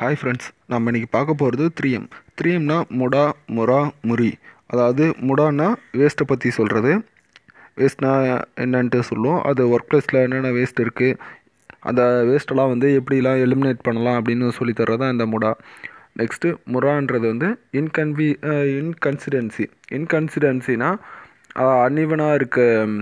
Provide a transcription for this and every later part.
hi friends நம்ம இன்றைக்கி பார்க்க போகிறது த்ரீ எம் த்ரீ எம்னா முடா முரா முரி அதாவது முடான்னா வேஸ்ட்டை பற்றி சொல்கிறது வேஸ்ட்னா என்னன்ட்டு சொல்லுவோம் அது ஒர்க் பிளேஸில் என்னென்ன வேஸ்ட் இருக்குது அந்த வேஸ்ட்டெல்லாம் வந்து எப்படிலாம் எலிமினேட் பண்ணலாம் அப்படின்னு சொல்லி தர்றது தான் இந்த முடா நெக்ஸ்ட்டு முரான்றது வந்து இன்கன்வி இன்கன்சிடென்சி இன்கன்சிடென்சினா அன்இவனாக இருக்க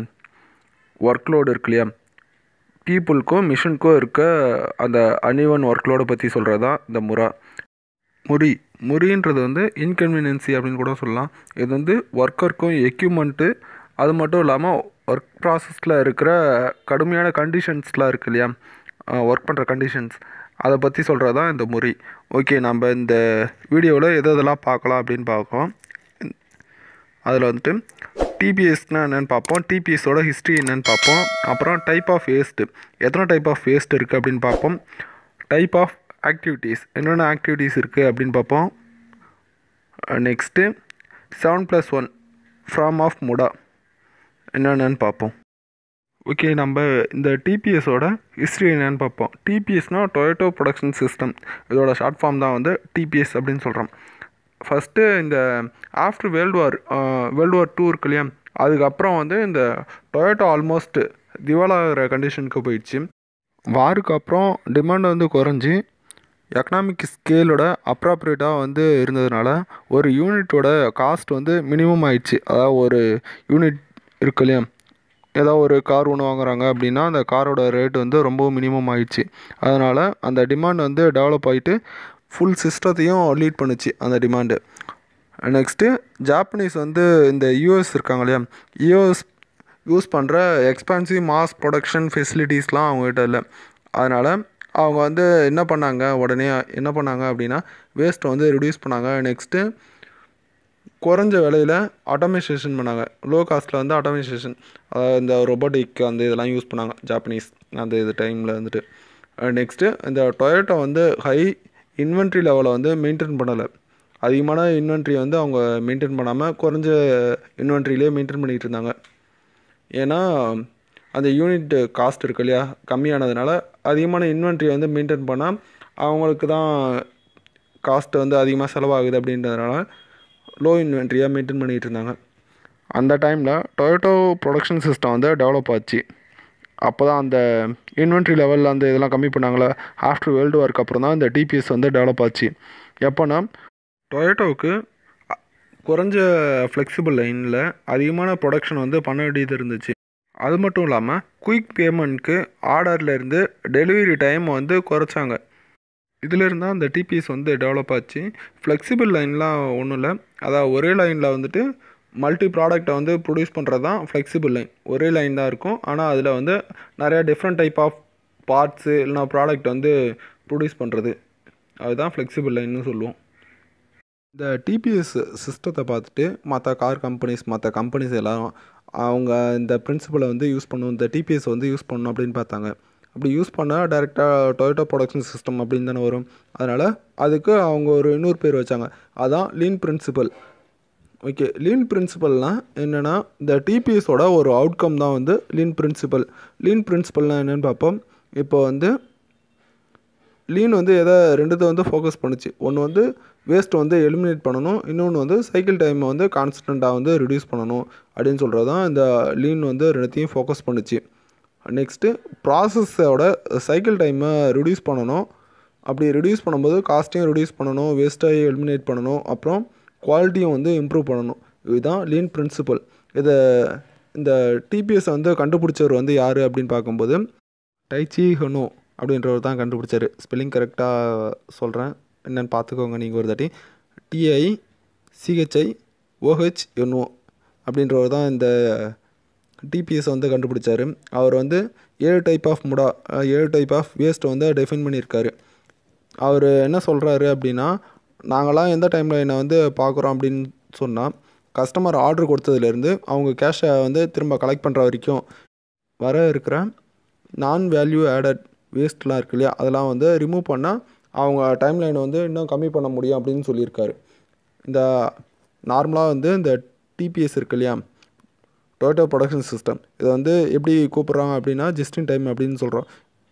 ஒர்க் லோடு இருக்கு இல்லையா பீப்புளுக்கும் மிஷினுக்கும் இருக்க அந்த அன்இவன் ஒர்க் லோடை பற்றி சொல்கிறது தான் இந்த முறா முறி முறின்றது வந்து இன்கன்வீனியன்சி அப்படின்னு கூட சொல்லலாம் இது வந்து ஒர்க்கருக்கும் எக்யூப்மெண்ட்டு அது மட்டும் இல்லாமல் ஒர்க் ப்ராசஸில் இருக்கிற கடுமையான கண்டிஷன்ஸ்லாம் இருக்கு இல்லையா ஒர்க் பண்ணுற கண்டிஷன்ஸ் அதை பற்றி சொல்கிறது தான் இந்த முறி ஓகே நம்ம இந்த வீடியோவில் எது எதெல்லாம் பார்க்கலாம் அப்படின்னு பார்க்கலாம் அதில் வந்துட்டு டிபிஎஸ்னால் என்னென்னு பார்ப்போம் டிபிஎஸோட ஹிஸ்ட்ரி என்னென்னு பார்ப்போம் அப்புறம் டைப் ஆஃப் வேஸ்ட்டு எத்தனை டைப் ஆஃப் வேஸ்ட் இருக்குது அப்படின்னு பார்ப்போம் டைப் ஆஃப் ஆக்டிவிட்டீஸ் என்னென்ன ஆக்டிவிட்டீஸ் இருக்குது அப்படின்னு பார்ப்போம் next seven plus one from of muda என்னென்னு பார்ப்போம் ஓகே நம்ம இந்த டிபிஎஸோட ஹிஸ்ட்ரி என்னென்னு பார்ப்போம் டிபிஎஸ்னால் டொயட்டோ ப்ரொடக்ஷன் சிஸ்டம் இதோட ஷார்ட் ஃபார்ம் தான் வந்து டிபிஎஸ் அப்படின்னு சொல்கிறோம் ஃபஸ்ட்டு இந்த after world war world war two இருக்கு இல்லையா அதுக்கப்புறம் வந்து இந்த டொயோட்டோ ஆல்மோஸ்ட் திவாலாகிற கண்டிஷனுக்கு போயிடுச்சு வாருக்கு அப்புறம் டிமாண்ட் வந்து குறைஞ்சி எக்கனாமிக் ஸ்கேலோட அப்ராப்ரேட்டாக வந்து இருந்ததுனால ஒரு யூனிட்டோட காஸ்ட் வந்து மினிமம் ஆயிடுச்சு அதாவது ஒரு யூனிட் இருக்கு இல்லையா ஏதோ ஒரு கார் ஒன்று வாங்குறாங்க அப்படின்னா அந்த காரோட ரேட் வந்து ரொம்ப மினிமம் ஆயிடுச்சு அதனால் அந்த டிமாண்ட் வந்து டெவலப் ஆகிட்டு ஃபுல் சிஸ்டத்தையும் லீட் பண்ணுச்சு அந்த டிமாண்டு நெக்ஸ்ட்டு ஜாப்பனீஸ் வந்து இந்த யூஎஸ் இருக்காங்க இல்லையா யூஎஸ் யூஸ் பண்ணுற எக்ஸ்பான்சிவ் மாஸ் ப்ரொடக்ஷன் ஃபெசிலிட்டிஸ்லாம் அவங்ககிட்ட இல்லை அதனால் அவங்க வந்து என்ன பண்ணாங்க உடனே என்ன பண்ணாங்க அப்படின்னா வேஸ்ட்டை வந்து ரிடியூஸ் பண்ணாங்க நெக்ஸ்ட்டு குறைஞ்ச விலையில் ஆட்டோமைசேஷன் பண்ணாங்க லோ காஸ்ட்டில் வந்து ஆட்டோமைசேஷன் அதாவது இந்த ரொபோட்டிக் அந்த இதெல்லாம் யூஸ் பண்ணாங்க ஜாப்பனீஸ் அந்த இது டைமில் வந்துட்டு நெக்ஸ்ட்டு இந்த டொயோட்டோ வந்து ஹை இன்வென்ட்ரி லெவலை வந்து மெயின்டைன் பண்ணலை அதிகமான இன்வென்ட்ரி வந்து அவங்க மெயின்டைன் பண்ணாமல் குறைஞ்ச இன்வென்ட்ரிலே மெயின்டைன் பண்ணிகிட்டு இருந்தாங்க ஏன்னா அந்த யூனிட் காஸ்ட் இருக்கு இல்லையா கம்மியானதுனால அதிகமான இன்வென்ட்ரி வந்து மெயின்டைன் பண்ணால் அவங்களுக்கு தான் காஸ்ட் வந்து அதிகமாக செலவாகுது அப்படின்றதுனால லோ இன்வென்ட்ரியாக மெயின்டைன் பண்ணிகிட்டு இருந்தாங்க அந்த டைமில் டொயோட்டோ ப்ரொடக்ஷன் சிஸ்டம் வந்து டெவலப் ஆச்சு அப்போ தான் அந்த இன்வென்ட்ரி லெவலில் அந்த இதெல்லாம் கம்மி பண்ணாங்களே ஆஃப்டர் வேர்ல்டு வார்க்கு அப்புறம் தான் இந்த டிபிஎஸ் வந்து டெவலப் ஆச்சு எப்போனா டொயோட்டோவுக்கு குறைஞ்ச ஃப்ளெக்சிபிள் லைனில் அதிகமான ப்ரொடக்ஷன் வந்து பண்ண வேண்டியது இருந்துச்சு அது மட்டும் இல்லாமல் குயிக் பேமெண்ட்க்கு ஆர்டர்லேருந்து டெலிவரி டைம் வந்து குறைச்சாங்க இதிலிருந்து தான் அந்த டிபிஎஸ் வந்து டெவலப் ஆச்சு ஃப்ளெக்சிபிள் லைன்லாம் ஒன்றும் இல்லை அதாவது ஒரே லைனில் வந்துட்டு மல்டி ப்ராடக்டை வந்து ப்ரொடியூஸ் பண்ணுறது தான் ஃப்ளெக்சிபிள் லைன் ஒரே லைன் தான் இருக்கும் ஆனால் அதில் வந்து நிறையா டிஃப்ரெண்ட் டைப் ஆஃப் பார்ட்ஸு இல்லைனா ப்ராடக்ட் வந்து ப்ரொடியூஸ் பண்ணுறது அதுதான் ஃப்ளெக்சிபிள் லைன்னு சொல்லுவோம் இந்த டிபிஎஸ் சிஸ்டத்தை பார்த்துட்டு மற்ற கார் கம்பெனிஸ் மற்ற கம்பெனிஸ் எல்லாரும் அவங்க இந்த பிரின்சிபலை வந்து யூஸ் பண்ணணும் இந்த டிபிஎஸ் வந்து யூஸ் பண்ணணும் அப்படின்னு பார்த்தாங்க அப்படி யூஸ் பண்ணால் டேரெக்டாக டொயோட்டோ ப்ரொடக்ஷன் சிஸ்டம் அப்படின்னு தானே வரும் அதனால் அதுக்கு அவங்க ஒரு இன்னொரு பேர் வச்சாங்க அதான் லீன் பிரின்சிபல் ஓகே லீன் பிரின்சிபல்னால் என்னென்னா இந்த டிபிஎஸோட ஒரு அவுட்கம் தான் வந்து லீன் பிரின்சிபல் லீன் பிரின்சிபல்னால் என்னென்னு பார்ப்போம் இப்போ வந்து லீன் வந்து எதை ரெண்டுத்தை வந்து ஃபோக்கஸ் பண்ணுச்சு ஒன்று வந்து வேஸ்ட் வந்து எலிமினேட் பண்ணணும் இன்னொன்று வந்து சைக்கிள் டைமை வந்து கான்ஸ்டண்ட்டாக வந்து ரிடியூஸ் பண்ணணும் அப்படின்னு சொல்கிறது தான் இந்த லீன் வந்து ரெண்டுத்தையும் ஃபோக்கஸ் பண்ணுச்சு நெக்ஸ்ட்டு ப்ராசஸோட சைக்கிள் டைமை ரிடியூஸ் பண்ணணும் அப்படி ரிடியூஸ் பண்ணும்போது காஸ்ட்டையும் ரிடியூஸ் பண்ணணும் வேஸ்ட்டையும் எலிமினேட் பண்ணணும் அப்புறம் குவாலிட்டியும் வந்து இம்ப்ரூவ் பண்ணணும் இதுதான் லீன் பிரின்சிபல் இதை இந்த டிபிஎஸ் வந்து கண்டுபிடிச்சவர் வந்து யார் அப்படின்னு பார்க்கும்போது டைச்சி ஹனோ அப்படின்றவர் தான் கண்டுபிடிச்சார் ஸ்பெல்லிங் கரெக்டாக சொல்கிறேன் என்னென்னு பார்த்துக்கோங்க நீங்கள் ஒரு தாட்டி டிஐ சிஹெச்ஐ ஓஹெச் என்ஓ அப்படின்றவர் தான் இந்த டிபிஎஸ் வந்து கண்டுபிடிச்சார் அவர் வந்து ஏழு டைப் ஆஃப் முடா ஏழு டைப் ஆஃப் வேஸ்ட்டை வந்து டிஃபைன் பண்ணியிருக்காரு அவர் என்ன சொல்கிறாரு அப்படின்னா நாங்களாம் எந்த டைமில் என்னை வந்து பார்க்குறோம் அப்படின்னு சொன்னால் கஸ்டமர் ஆர்டர் கொடுத்ததுலேருந்து அவங்க கேஷை வந்து திரும்ப கலெக்ட் பண்ணுற வரைக்கும் வர இருக்கிற நான் வேல்யூ ஆடட் வேஸ்ட்லாம் இருக்கு இல்லையா அதெல்லாம் வந்து ரிமூவ் பண்ணால் அவங்க டைம் லைனை வந்து இன்னும் கம்மி பண்ண முடியும் அப்படின்னு சொல்லியிருக்காரு இந்த நார்மலாக வந்து இந்த டிபிஎஸ் இருக்கு இல்லையா டொயோட்டோ ப்ரொடக்ஷன் சிஸ்டம் இதை வந்து எப்படி கூப்பிட்றாங்க அப்படின்னா ஜஸ்ட் இன் டைம் அப்படின்னு சொல்கிறோம்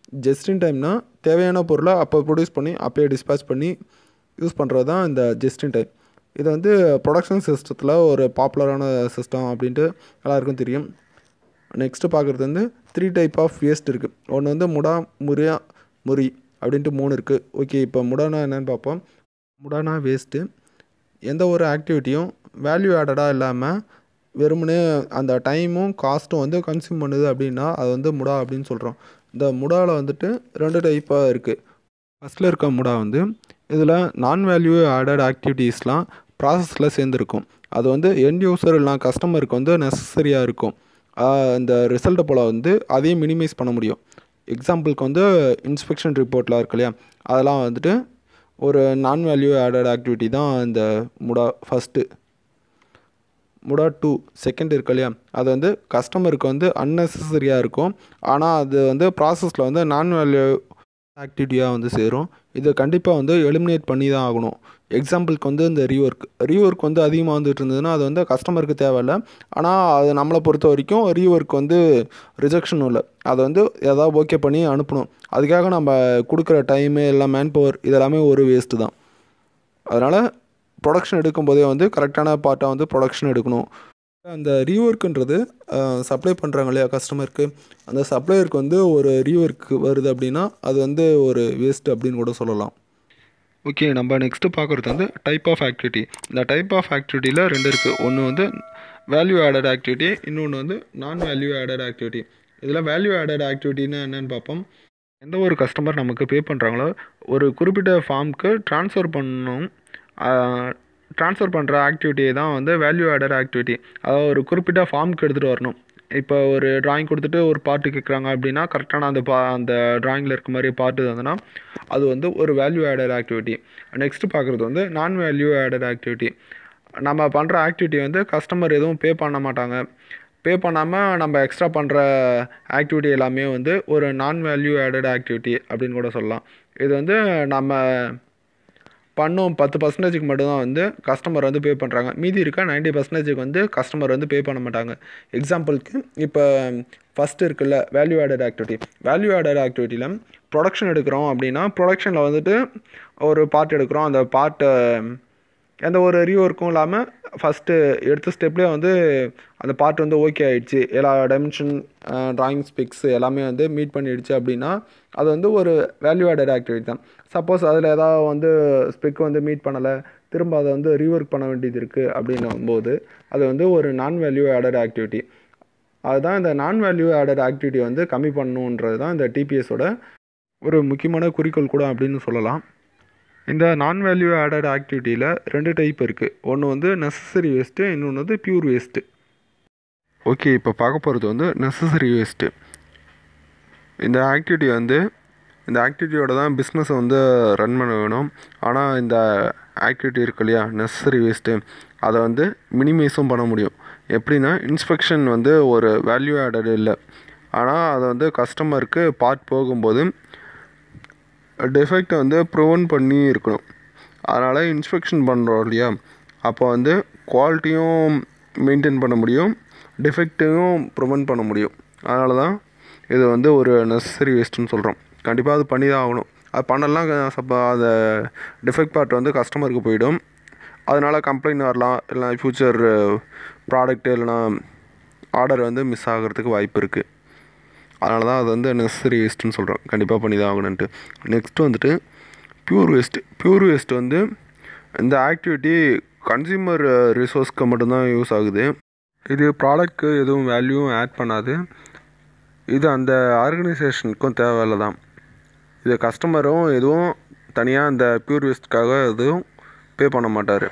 ஜஸ்ட் இன் டைம்னா தேவையான பொருளை அப்போ ப்ரொடியூஸ் பண்ணி அப்போயே டிஸ்பேச் பண்ணி யூஸ் பண்ணுறது தான் இந்த ஜஸ்ட் இன் டைம் இது வந்து ப்ரொடக்ஷன் சிஸ்டத்தில் ஒரு பாப்புலரான சிஸ்டம் அப்படின்ட்டு எல்லாருக்கும் தெரியும் நெக்ஸ்ட்டு பார்க்குறது வந்து த்ரீ டைப் ஆஃப் வேஸ்ட் இருக்குது ஒன்று வந்து முடா முறியா முறி அப்படின்ட்டு மூணு இருக்குது ஓகே இப்போ முடானா என்னென்னு பார்ப்போம் முடானா வேஸ்ட்டு எந்த ஒரு ஆக்டிவிட்டியும் வேல்யூ ஆடடாக இல்லாமல் வெறுமனே அந்த டைமும் காஸ்ட்டும் வந்து கன்சியூம் பண்ணுது அப்படின்னா அது வந்து முடா அப்படின்னு சொல்கிறோம் இந்த முடாவில் வந்துட்டு ரெண்டு டைப்பாக இருக்குது ஃபஸ்ட்டில் இருக்க முடா வந்து இதில் நான் வேல்யூ ஆடட் ஆக்டிவிட்டீஸ்லாம் ப்ராசஸில் சேர்ந்துருக்கும் அது வந்து எண்ட் யூசர் இல்லைனா கஸ்டமருக்கு வந்து நெசசரியாக இருக்கும் இந்த ரிசல்ட்டை போல் வந்து அதையும் மினிமைஸ் பண்ண முடியும் எக்ஸாம்பிளுக்கு வந்து இன்ஸ்பெக்ஷன் ரிப்போர்ட்லாம் இருக்கு இல்லையா அதெல்லாம் வந்துட்டு ஒரு நான் வேல்யூ ஆடட் ஆக்டிவிட்டி தான் இந்த முடா ஃபஸ்ட்டு முடா டூ செகண்ட் இருக்கு இல்லையா அது வந்து கஸ்டமருக்கு வந்து அன்னெசரியாக இருக்கும் ஆனால் அது வந்து ப்ராசஸில் வந்து நான் வேல்யூ ஆக்டிவிட்டியாக வந்து சேரும் இதை கண்டிப்பாக வந்து எலிமினேட் பண்ணி தான் ஆகணும் எக்ஸாம்பிளுக்கு வந்து இந்த ரீஒர்க் ரீஒர்க் வந்து அதிகமாக வந்துட்டு இருந்ததுன்னா அது வந்து கஸ்டமருக்கு தேவையில்ல ஆனால் அது நம்மளை பொறுத்த வரைக்கும் ரீஒர்க் வந்து ரிஜெக்ஷனும் இல்லை அதை வந்து எதாவது ஓகே பண்ணி அனுப்பணும் அதுக்காக நம்ம கொடுக்குற டைமு எல்லாம் மேன் பவர் இதெல்லாமே ஒரு வேஸ்ட்டு தான் அதனால் ப்ரொடக்ஷன் எடுக்கும்போதே வந்து கரெக்டான பார்ட்டாக வந்து ப்ரொடக்ஷன் எடுக்கணும் அந்த ரீஒர்க்குன்றது சப்ளை பண்ணுறாங்க இல்லையா கஸ்டமருக்கு அந்த சப்ளையருக்கு வந்து ஒரு ரீஒர்க் வருது அப்படின்னா அது வந்து ஒரு வேஸ்ட் அப்படின்னு கூட சொல்லலாம் ஓகே நம்ம நெக்ஸ்ட்டு பார்க்குறது வந்து டைப் ஆஃப் ஆக்டிவிட்டி இந்த டைப் ஆஃப் ஆக்டிவிட்டியில் ரெண்டு இருக்குது ஒன்று வந்து வேல்யூ ஆடட் ஆக்டிவிட்டி இன்னொன்று வந்து நான் வேல்யூ ஆடட் ஆக்டிவிட்டி இதில் வேல்யூ ஆடட் ஆக்டிவிட்டின்னா என்னென்னு பார்ப்போம் எந்த ஒரு கஸ்டமர் நமக்கு பே பண்ணுறாங்களோ ஒரு குறிப்பிட்ட ஃபார்முக்கு ட்ரான்ஸ்ஃபர் பண்ணணும் ட்ரான்ஸ்ஃபர் பண்ணுற ஆக்டிவிட்டியை தான் வந்து வேல்யூ ஆடட் ஆக்டிவிட்டி அதாவது ஒரு குறிப்பிட்ட ஃபார்முக்கு எடுத்துகிட்டு வரணும் இப்போ ஒரு ட்ராயிங் கொடுத்துட்டு ஒரு பாட்டு கேட்குறாங்க அப்படின்னா கரெக்டான அந்த பா அந்த ட்ராயிங்கில் இருக்க மாதிரி பாட்டு இருந்ததுன்னா அது வந்து ஒரு வேல்யூ ஆடட் ஆக்டிவிட்டி நெக்ஸ்ட்டு பார்க்குறது வந்து நான் வேல்யூ ஆடட் ஆக்டிவிட்டி நம்ம பண்ணுற ஆக்டிவிட்டி வந்து கஸ்டமர் எதுவும் பே பண்ண மாட்டாங்க பே பண்ணாமல் நம்ம எக்ஸ்ட்ரா பண்ணுற ஆக்டிவிட்டி எல்லாமே வந்து ஒரு நான் வேல்யூ ஆடட் ஆக்டிவிட்டி அப்படின்னு கூட சொல்லலாம் இது வந்து நம்ம பண்ணோம் பத்து பர்சன்டேஜுக்கு மட்டும்தான் வந்து கஸ்டமர் வந்து பே பண்ணுறாங்க மீதி இருக்க நைன்ட்டி பர்சன்டேஜுக்கு வந்து கஸ்டமர் வந்து பே பண்ண மாட்டாங்க எக்ஸாம்பிளுக்கு இப்போ ஃபஸ்ட்டு இருக்குல்ல value added activity value added ஆக்டிவிட்டியில் ப்ரொடக்ஷன் எடுக்கிறோம் அப்படின்னா ப்ரொடக்ஷனில் வந்துட்டு ஒரு பார்ட் எடுக்கிறோம் அந்த பார்ட்டை எந்த ஒரு ரீஒர்க்கும் இல்லாமல் ஃபஸ்ட்டு எடுத்த ஸ்டெப்லேயே வந்து அந்த பார்ட் வந்து ஓகே ஆகிடுச்சு எல்லா டைமென்ஷன் ட்ராயிங் ஸ்பெக்ஸ் எல்லாமே வந்து மீட் பண்ணிடுச்சு அப்படின்னா அது வந்து ஒரு வேல்யூ ஆடட் ஆக்டிவிட்டி தான் சப்போஸ் அதில் ஏதாவது வந்து ஸ்பெக் வந்து மீட் பண்ணலை திரும்ப அதை வந்து ரீஒர்க் பண்ண வேண்டியது இருக்குது அப்படின்னும் போது அது வந்து ஒரு நான் வேல்யூ ஆடட் ஆக்டிவிட்டி அதுதான் இந்த நான் வேல்யூ ஆடட் ஆக்டிவிட்டி வந்து கம்மி பண்ணணுன்றது தான் இந்த டிபிஎஸோட ஒரு முக்கியமான குறிக்கோள் கூட அப்படின்னு சொல்லலாம் இந்த நான் வேல்யூ ஆடட் ஆக்டிவிட்டியில் ரெண்டு டைப் இருக்குது ஒன்று வந்து நெசசரி வேஸ்ட்டு இன்னொன்று வந்து பியூர் வேஸ்ட்டு ஓகே இப்போ பார்க்க போகிறது வந்து நெசசரி வேஸ்ட்டு இந்த ஆக்டிவிட்டி வந்து இந்த ஆக்டிவிட்டியோட தான் பிஸ்னஸை வந்து ரன் பண்ண வேணும் ஆனால் இந்த ஆக்டிவிட்டி இருக்கு இல்லையா நெசசரி வேஸ்ட்டு அதை வந்து மினிமைஸும் பண்ண முடியும் எப்படின்னா இன்ஸ்பெக்ஷன் வந்து ஒரு வேல்யூ ஆடட் இல்லை ஆனால் அதை வந்து கஸ்டமருக்கு பார்ட் போகும்போது டிஃபெக்டை வந்து ப்ரிவென்ட் பண்ணி இருக்கணும் அதனால் இன்ஸ்பெக்ஷன் பண்ணுறோம் இல்லையா அப்போ வந்து குவாலிட்டியும் மெயின்டைன் பண்ண முடியும் டிஃபெக்ட்டையும் ப்ரிவென்ட் பண்ண முடியும் அதனால தான் இது வந்து ஒரு நெசசரி வேஸ்ட்டுன்னு சொல்கிறோம் கண்டிப்பாக அது பண்ணி தான் ஆகணும் அது பண்ணலாம் சப்ப அந்த டிஃபெக்ட் பார்ட் வந்து கஸ்டமருக்கு போயிடும் அதனால் கம்ப்ளைண்ட் வரலாம் இல்லைனா ஃப்யூச்சர் ப்ராடக்ட்டு இல்லைனா ஆர்டர் வந்து மிஸ் ஆகிறதுக்கு வாய்ப்பு இருக்குது அதனால தான் அது வந்து நெசசரி வேஸ்ட்டுன்னு சொல்கிறோம் கண்டிப்பாக பண்ணி தான் ஆகணுன்ட்டு நெக்ஸ்ட்டு வந்துட்டு ப்யூர் வேஸ்ட்டு ப்யூர் வேஸ்ட் வந்து இந்த ஆக்டிவிட்டி கன்சியூமர் ரிசோர்ஸ்க்கு மட்டும்தான் யூஸ் ஆகுது இது ப்ராடக்ட்க்கு எதுவும் வேல்யூவும் ஆட் பண்ணாது இது அந்த ஆர்கனைசேஷனுக்கும் தேவையில்ல தான் இது கஸ்டமரும் எதுவும் தனியாக இந்த ப்யூர் வேஸ்ட்டுக்காக எதுவும் பே பண்ண மாட்டார்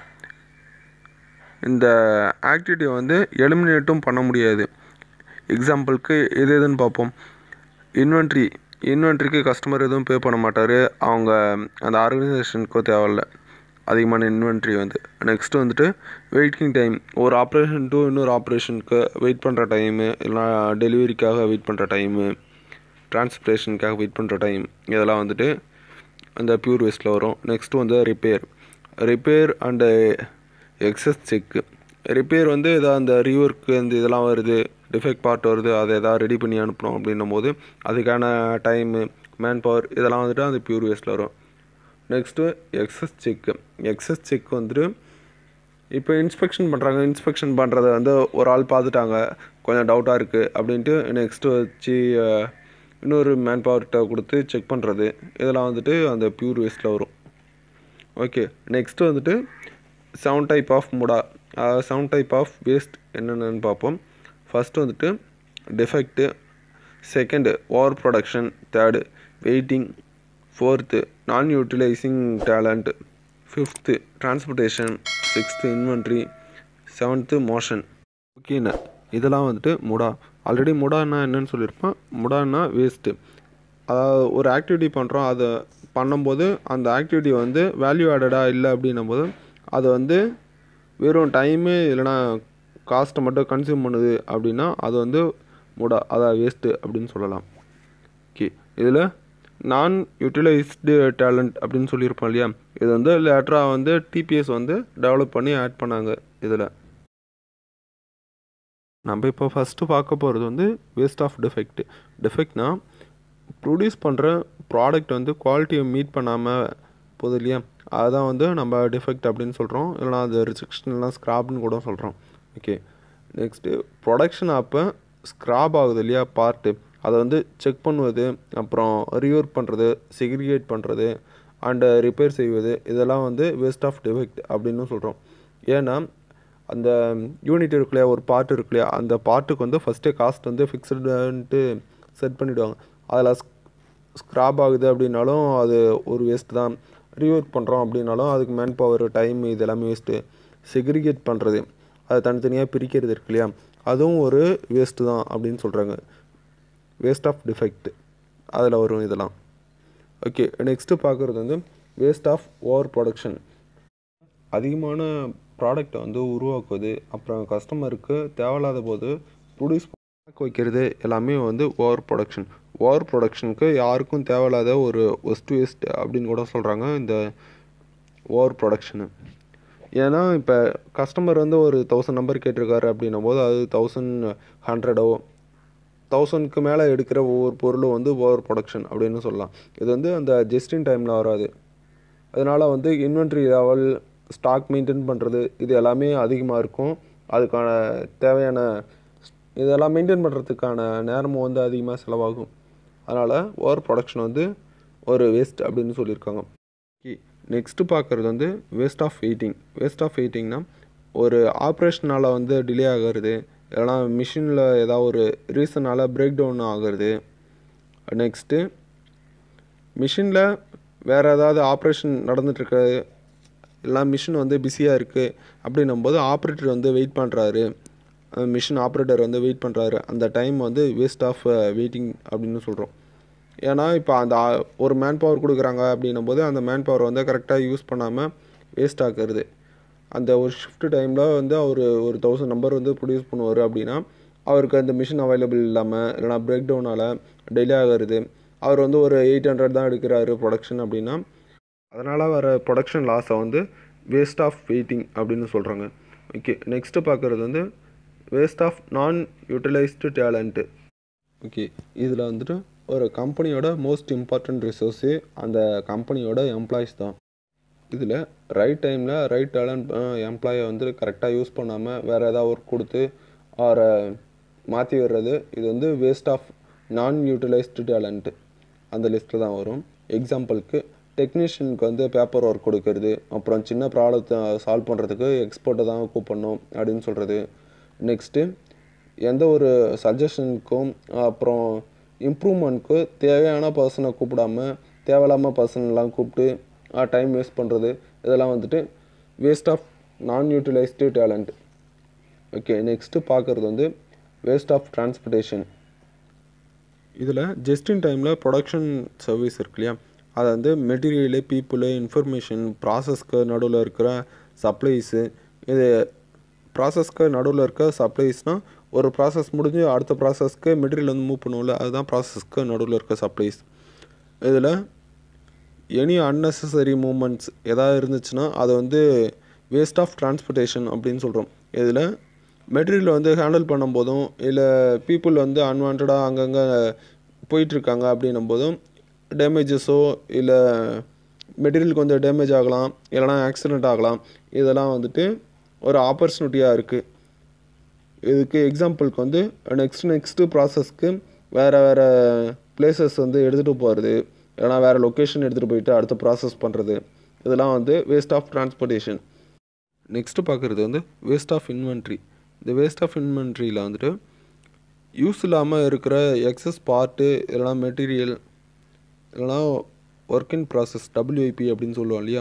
இந்த ஆக்டிவிட்டி வந்து எலிமினேட்டும் பண்ண முடியாது எக்ஸாம்பிளுக்கு எது எதுன்னு பார்ப்போம் இன்வென்ட்ரி இன்வென்ட்ரிக்கு கஸ்டமர் எதுவும் பே பண்ண மாட்டார் அவங்க அந்த ஆர்கனைசேஷனுக்கும் தேவையில்ல அதிகமான இன்வென்ட்ரி வந்து நெக்ஸ்ட்டு வந்துட்டு வெயிட்டிங் டைம் ஒரு ஆப்ரேஷன் டு இன்னொரு ஆப்ரேஷனுக்கு வெயிட் பண்ணுற டைமு இல்லைனா டெலிவரிக்காக வெயிட் பண்ணுற டைமு டிரான்ஸ்போர்ட்டேஷனுக்காக வெயிட் பண்ணுற டைம் இதெல்லாம் வந்துட்டு அந்த பியூர் வேஸ்ட்டில் வரும் நெக்ஸ்ட்டு வந்து repair repair and excess check repair வந்து எதாவது அந்த ரீஒர்க்கு இந்த இதெல்லாம் வருது டிஃபெக்ட் பார்ட் வருது அதை எதாவது ரெடி பண்ணி அனுப்பணும் அப்படின்னும் போது அதுக்கான டைமு மேன் பவர் இதெல்லாம் வந்துட்டு அந்த பியூர் வேஸ்ட்டில் வரும் next excess check excess check வந்துட்டு இப்போ இன்ஸ்பெக்ஷன் பண்ணுறாங்க இன்ஸ்பெக்ஷன் பண்ணுறத வந்து ஒரு ஆள் பார்த்துட்டாங்க கொஞ்சம் டவுட்டாக இருக்குது அப்படின்ட்டு நெக்ஸ்ட்டு வச்சு அஹ், இன்னொரு மேன் பவர்கிட்ட கொடுத்து செக் பண்ணுறது இதெல்லாம் வந்துட்டு அந்த பியூர் வேஸ்ட்டில் வரும் ஓகே நெக்ஸ்ட்டு வந்துட்டு செவன் டைப் ஆஃப் முடா செவன் டைப் ஆஃப் வேஸ்ட் என்னென்னு பார்ப்போம் ஃபஸ்ட்டு வந்துட்டு defect second over production third waiting fourth non utilising talent fifth transportation sixth inventory seventh motion ஓகேண்ணா இதெல்லாம் வந்துட்டு முடா ஆல்ரெடி முடான்னா என்னன்னு சொல்லியிருப்பேன் முடான்னா வேஸ்ட்டு அதாவது ஒரு ஆக்டிவிட்டி பண்ணுறோம் அதை பண்ணும்போது அந்த ஆக்டிவிட்டி வந்து வேல்யூ ஆடடாக இல்லை அப்படின்னும் போது அது வந்து வெறும் டைமு இல்லைனா காஸ்ட்டை மட்டும் கன்சியூம் பண்ணுது அப்படின்னா அது வந்து முடா அதான் வேஸ்ட்டு அப்படின்னு சொல்லலாம் ஓகே இதில் நான் யூட்டிலைஸ்டு டேலண்ட் அப்படின்னு சொல்லியிருப்போம் இல்லையா இது வந்து லேட்டராக வந்து டிபிஎஸ் வந்து டெவலப் பண்ணி ஆட் பண்ணாங்க இதில் நம்ம இப்போ ஃபஸ்ட்டு பார்க்க போகிறது வந்து வேஸ்ட் ஆஃப் டிஃபெக்ட் டிஃபெக்ட்னா ப்ரொடியூஸ் பண்ணுற ப்ராடக்ட் வந்து குவாலிட்டியை மீட் பண்ணாமல் போகுது இல்லையா அதுதான் வந்து நம்ம டிஃபெக்ட் அப்படின்னு சொல்கிறோம் இல்லைனா அது ரிஜெக்ஷன்லாம் ஸ்க்ராப்னு கூட சொல்கிறோம் ஓகே நெக்ஸ்ட்டு ப்ரொடக்ஷன் அப்போ ஸ்க்ராப் ஆகுது இல்லையா பார்ட்டு அதை வந்து செக் பண்ணுவது அப்புறம் ரீஒர்க் பண்ணுறது செக்ரிகேட் பண்ணுறது அண்டு ரிப்பேர் செய்வது இதெல்லாம் வந்து வேஸ்ட் ஆஃப் டிஃபெக்ட் அப்படின்னு சொல்கிறோம் ஏன்னா அந்த யூனிட் இருக்கு இல்லையா ஒரு பார்ட் இருக்கு இல்லையா அந்த பார்ட்டுக்கு வந்து ஃபஸ்ட்டே காஸ்ட் வந்து ஃபிக்ஸ்டுன்ட்டு செட் பண்ணிவிடுவாங்க அதில் ஸ்க்ராப் ஆகுது அப்படின்னாலும் அது ஒரு வேஸ்ட் தான் ரீஒர்க் பண்ணுறோம் அப்படின்னாலும் அதுக்கு மேன் பவர் டைம் இது எல்லாமே வேஸ்ட்டு செக்ரிகேட் பண்ணுறது அதை தனித்தனியாக பிரிக்கிறது இருக்கு இல்லையா அதுவும் ஒரு வேஸ்ட்டு தான் அப்படின்னு சொல்கிறாங்க வேஸ்ட் ஆஃப் டிஃபெக்ட் அதில் வரும் இதெல்லாம் ஓகே நெக்ஸ்ட்டு பார்க்குறது வந்து வேஸ்ட் ஆஃப் ஓவர் ப்ரொடக்ஷன் அதிகமான ப்ராடக்டை வந்து உருவாக்குவது அப்புறம் கஸ்டமருக்கு தேவையில்லாத போது ப்ரொடியூஸ் வைக்கிறது எல்லாமே வந்து ஓவர் ப்ரொடக்ஷன் ஓவர் ப்ரொடக்ஷனுக்கு யாருக்கும் தேவையில்லாத ஒரு ஒஸ்ட் வேஸ்ட் அப்படின்னு கூட சொல்கிறாங்க இந்த ஓவர் ப்ரொடக்ஷனு ஏன்னா இப்போ கஸ்டமர் வந்து ஒரு தௌசண்ட் நம்பர் கேட்டிருக்காரு அப்படின்னும் போது அது தௌசண்ட் ஹண்ட்ரடோ தௌசண்ட்க்கு மேலே எடுக்கிற ஒவ்வொரு பொருளும் வந்து ஓவர் ப்ரொடக்ஷன் அப்படின்னு சொல்லலாம் இது வந்து அந்த ஜஸ்டின் டைமில் வராது அதனால் வந்து இன்வென்ட்ரி லெவல் ஸ்டாக் மெயின்டைன் பண்ணுறது இது எல்லாமே அதிகமாக இருக்கும் அதுக்கான தேவையான இதெல்லாம் மெயின்டைன் பண்ணுறதுக்கான நேரமும் வந்து அதிகமாக செலவாகும் அதனால் ஓவர் ப்ரொடக்ஷன் வந்து ஒரு வேஸ்ட் அப்படின்னு சொல்லியிருக்காங்க நெக்ஸ்ட்டு பார்க்குறது வந்து waste of waiting waste of வெயிட்டிங்னா ஒரு ஆப்ரேஷனால் வந்து டிலே ஆகிறது இல்லைனா மிஷினில் ஏதாவது ஒரு ரீசனால் பிரேக் டவுன் ஆகிறது நெக்ஸ்ட்டு மிஷினில் வேறு ஏதாவது ஆப்ரேஷன் நடந்துகிட்ருக்கு எல்லாம் மிஷின் வந்து பிஸியாக இருக்குது அப்படின்னும் போது ஆப்ரேட்டர் வந்து வெயிட் பண்ணுறாரு மிஷின் ஆப்ரேட்டர் வந்து வெயிட் பண்ணுறாரு அந்த டைம் வந்து வேஸ்ட் ஆஃப் வெயிட்டிங் அப்படின்னு சொல்கிறோம் ஏன்னா இப்போ அந்த ஆ- ஒரு மேன் பவர் கொடுக்குறாங்க அப்படின்னும் போது அந்த மேன் பவர் வந்து கரெக்டாக யூஸ் பண்ணாமல் வேஸ்ட் ஆக்குறது அந்த ஒரு ஷிஃப்ட் டைமில் வந்து அவர் ஒரு தௌசண்ட் நம்பர் வந்து ப்ரொடியூஸ் பண்ணுவார் அப்படின்னா அவருக்கு அந்த மிஷின் அவைலபிள் இல்லாமல் இல்லைனா பிரேக் டவுனால் டிலே ஆகிறது அவர் வந்து ஒரு எயிட் ஹண்ட்ரட் தான் எடுக்கிறாரு ப்ரொடக்ஷன் அப்படின்னா அதனால் வர ப்ரொடக்ஷன் லாஸை வந்து வேஸ்ட் ஆஃப் வெயிட்டிங் அப்படின்னு சொல்கிறாங்க ஓகே நெக்ஸ்ட்டு பார்க்குறது வந்து waste of non utilised talent okay இதில் வந்துட்டு ஒரு கம்பெனியோட மோஸ்ட் இம்பார்ட்டன்ட் ரிசோர்ஸு அந்த கம்பெனியோட எம்ப்ளாயிஸ் தான் இதில் ரைட் டைமில் ரைட் டேலண்ட் எம்ப்ளாயை வந்து கரெக்டாக யூஸ் பண்ணாமல் வேறு ஏதாவது ஒர்க் கொடுத்து அவரை மாற்றி விடுறது இது வந்து waste of non utilised talent அந்த லிஸ்ட்டில் தான் வரும் எக்ஸாம்பிளுக்கு டெக்னீஷியனுக்கு வந்து பேப்பர் ஒர்க் கொடுக்கறது அப்புறம் சின்ன ப்ராப்ளத்தை சால்வ் பண்ணுறதுக்கு எக்ஸ்பர்ட்டை தான் கூப்பிடணும் அப்படின்னு சொல்கிறது நெக்ஸ்ட்டு எந்த ஒரு சஜஷனுக்கும் அப்புறம் இம்ப்ரூவ்மெண்ட்க்கு தேவையான பர்சனை கூப்பிடாம தேவையில்லாமல் பர்சன்லாம் கூப்பிட்டு டைம் வேஸ்ட் பண்ணுறது இதெல்லாம் வந்துட்டு waste of non utilised talent okay next பார்க்குறது வந்து வேஸ்ட் ஆஃப் டிரான்ஸ்போர்ட்டேஷன் இதில் ஜஸ்ட் இன் டைமில் ப்ரொடக்ஷன் சர்வீஸ் இருக்கு இல்லையா அதை வந்து மெட்டீரியலு பீப்புளு இன்ஃபர்மேஷன் ப்ராசஸ்க்கு நடுவில் இருக்கிற சப்ளைஸு இது ப்ராசஸ்க்கு நடுவில் இருக்க சப்ளைஸ்னால் ஒரு ப்ராசஸ் முடிஞ்சு அடுத்த ப்ராசஸ்க்கு மெட்டீரியல் வந்து மூவ் பண்ணுவோம்ல அதுதான் ப்ராசஸ்க்கு நடுவில் இருக்க சப்ளைஸ் இதில் எனி unnecessary மூமெண்ட்ஸ் எதாவது இருந்துச்சுன்னா அது வந்து வேஸ்ட் ஆஃப் டிரான்ஸ்போர்ட்டேஷன் அப்படின்னு சொல்கிறோம் இதில் மெட்டீரியல் வந்து ஹேண்டில் பண்ணும்போதும் இல்லை பீப்புள் வந்து அன்வான்டாக அங்கங்கே போயிட்டுருக்காங்க அப்படின்னும் போதும் டேமேஜஸோ இல்லை மெட்டீரியல் கொஞ்சம் டேமேஜ் ஆகலாம் இல்லைனா ஆக்சிடெண்ட் ஆகலாம் இதெல்லாம் வந்துட்டு ஒரு ஆப்பர்ச்சுனிட்டியாக இருக்குது இதுக்கு எக்ஸாம்பிளுக்கு வந்து நெக்ஸ்ட் நெக்ஸ்ட்டு ப்ராசஸ்க்கு வேறு வேறு பிளேசஸ் வந்து எடுத்துகிட்டு போகிறது இல்லைனா வேறு லொக்கேஷன் எடுத்துகிட்டு போயிட்டு அடுத்து ப்ராசஸ் பண்ணுறது இதெல்லாம் வந்து வேஸ்ட் ஆஃப் டிரான்ஸ்போர்ட்டேஷன் நெக்ஸ்ட்டு பார்க்குறது வந்து வேஸ்ட் ஆஃப் இன்வென்ட்ரி இந்த வேஸ்ட் ஆஃப் இன்வென்ட்ரியில் வந்துட்டு யூஸ் இல்லாமல் இருக்கிற எக்ஸஸ் பார்ட்டு இல்லைனா மெட்டீரியல் இல்லைனா ஒர்க் இன் ப்ராசஸ் டபிள்யூஐபி அப்படின்னு சொல்லுவோம் இல்லையா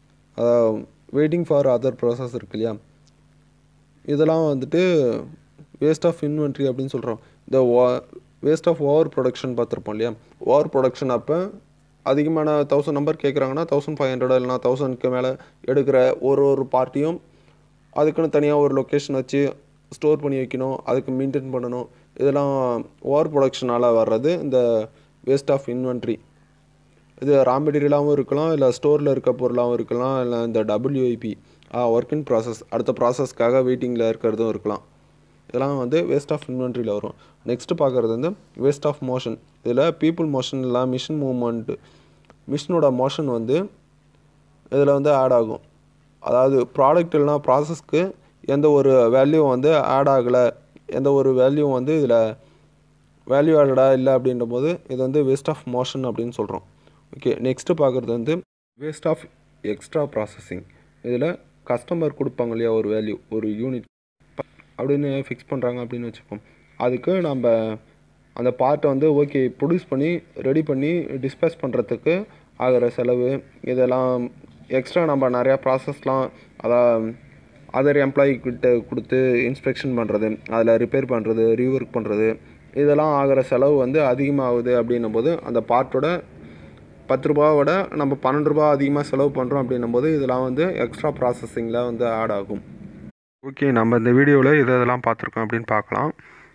வெயிட்டிங் ஃபார் அதர் ப்ராசஸ் இருக்கு இல்லையா இதெல்லாம் வந்துட்டு வேஸ்ட் ஆஃப் இன்வென்ட்ரி அப்படின்னு சொல்கிறோம் இந்த வேஸ்ட் ஆஃப் ஓவர் ப்ரொடக்ஷன் பார்த்துருப்போம் இல்லையா ஓவர் ப்ரொடக்ஷன் அப்போ அதிகமான தௌசண்ட் நம்பர் கேட்குறாங்கன்னா தௌசண்ட் ஃபைவ் ஹண்ட்ரட் இல்லைனா தௌசண்ட்க்கு மேலே எடுக்கிற ஒரு ஒரு பார்ட்டியும் அதுக்குன்னு தனியாக ஒரு லொக்கேஷன் வச்சு ஸ்டோர் பண்ணி வைக்கணும் அதுக்கு மெயின்டைன் பண்ணணும் இதெல்லாம் ஓவர் ப்ரொடக்ஷனால் வர்றது இந்த வேஸ்ட் ஆஃப் இன்வென்ட்ரி இது ரா மெட்டீரியலாகவும் இருக்கலாம் இல்லை ஸ்டோரில் இருக்க பொருளாகவும் இருக்கலாம் இல்லை இந்த டபிள்யூஐபி ஒர்க் இன் ப்ராசஸ் அடுத்த ப்ராசஸ்க்காக வெயிட்டிங்கில் இருக்கிறதும் இருக்கலாம் இதெல்லாம் வந்து வேஸ்ட் ஆஃப் இன்வென்ட்ரியில் வரும் நெக்ஸ்ட்டு பார்க்குறது வந்து வேஸ்ட் ஆஃப் மோஷன் இதில் பீப்புள் மோஷன் இல்லை மிஷின் மூவ்மெண்ட்டு மிஷினோட மோஷன் வந்து இதில் வந்து ஆட் ஆகும் அதாவது ப்ராடக்ட் இல்லைனா ப்ராசஸ்க்கு எந்த ஒரு வேல்யூ வந்து ஆட் ஆகலை எந்த ஒரு வேல்யூ வந்து இதில் வேல்யூ ஆடடாக இல்லை அப்படின்ற போது இது வந்து வேஸ்ட் ஆஃப் மோஷன் அப்படின்னு சொல்கிறோம் ஓகே நெக்ஸ்ட்டு பார்க்குறது வந்து வேஸ்ட் ஆஃப் எக்ஸ்ட்ரா ப்ராசஸிங் இதில் கஸ்டமர் கொடுப்பாங்க இல்லையா ஒரு வேல்யூ ஒரு யூனிட் அப்படின்னு ஃபிக்ஸ் பண்ணுறாங்க அப்படின்னு வச்சுப்போம் அதுக்கு நம்ம அந்த பார்ட்டை வந்து ஓகே ப்ரொடியூஸ் பண்ணி ரெடி பண்ணி டிஸ்பேச் பண்ணுறதுக்கு ஆகிற செலவு இதெல்லாம் எக்ஸ்ட்ரா நம்ம நிறையா ப்ராசஸ்லாம் அதான் அதர் எம்ப்ளாயி கிட்ட கொடுத்து இன்ஸ்பெக்ஷன் பண்ணுறது அதில் ரிப்பேர் பண்ணுறது ரீஒர்க் பண்ணுறது இதெல்லாம் ஆகிற செலவு வந்து அதிகமாகுது அப்படின்னும் போது அந்த பார்ட்டோட பத்து ரூபாவோட நம்ம பன்னெண்டு ரூபா அதிகமாக செலவு பண்ணுறோம் அப்படின்னும் போது இதெல்லாம் வந்து எக்ஸ்ட்ரா ப்ராசஸிங்கில் வந்து ஆட் ஆகும் ஓகே நம்ம இந்த வீடியோவில் எது இதெல்லாம் பார்த்துருக்கோம் அப்படின்னு பார்க்கலாம்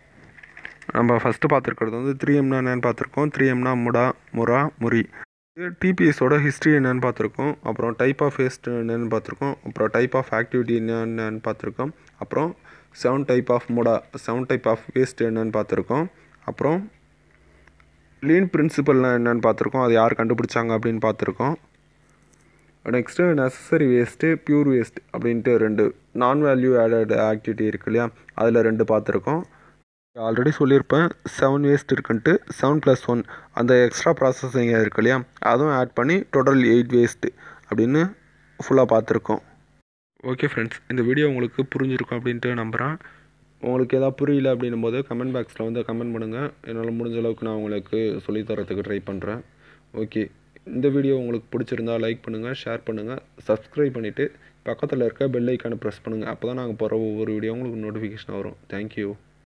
நம்ம ஃபஸ்ட்டு பார்த்துருக்கிறது வந்து த்ரீ எம்னா என்னென்னு பார்த்துருக்கோம் த்ரீ எம்னா முடா முரா முரி டிபிஎஸோட ஹிஸ்ட்ரி என்னென்னு பார்த்துருக்கோம் அப்புறம் டைப் ஆஃப் வேஸ்ட் என்னென்னு பார்த்துருக்கோம் அப்புறம் டைப் ஆஃப் ஆக்டிவிட்டி என்னென்னு பார்த்துருக்கோம் அப்புறம் செவன் டைப் ஆஃப் முடா செவன் டைப் ஆஃப் வேஸ்ட் என்னென்னு பார்த்துருக்கோம் அப்புறம் லீன் பிரின்சிபல்னால் என்னென்னு பார்த்துருக்கோம் அது யார் கண்டுபிடிச்சாங்க அப்படின்னு பார்த்துருக்கோம் next necessary waste pure waste அப்படின்ட்டு ரெண்டு நான் வேல்யூ ஆடட் ஆக்டிவிட்டி இருக்கு இல்லையா அதில் ரெண்டு பார்த்துருக்கோம் ஆல்ரெடி சொல்லியிருப்பேன் செவன் வேஸ்ட் இருக்குன்ட்டு செவன் ப்ளஸ் ஒன் அந்த எக்ஸ்ட்ரா ப்ராசஸிங் இருக்கு இல்லையா அதுவும் ஆட் பண்ணி டோட்டல் எயிட் வேஸ்ட்டு அப்படின்னு ஃபுல்லாக பார்த்துருக்கோம் ஓகே ஃப்ரெண்ட்ஸ் இந்த வீடியோ உங்களுக்கு புரிஞ்சிருக்கும் அப்படின்ட்டு நம்புகிறேன் உங்களுக்கு எதாவது புரியல அப்படின்னும் போது கமெண்ட் பாக்ஸில் வந்து கமெண்ட் பண்ணுங்கள் என்னால் முடிஞ்ச அளவுக்கு நான் உங்களுக்கு சொல்லித்தரத்துக்கு ட்ரை பண்ணுறேன் ஓகே இந்த வீடியோ உங்களுக்கு பிடிச்சிருந்தா லைக் பண்ணுங்கள் ஷேர் பண்ணுங்கள் சப்ஸ்கிரைப் பண்ணிவிட்டு பக்கத்தில் இருக்க பெல் ஐக்கானை ப்ரெஸ் பண்ணுங்கள் அப்போ தான் நாங்கள் போகிற ஒவ்வொரு வீடியோ உங்களுக்கு நோட்டிஃபிகேஷன் வரும் தேங்க்யூ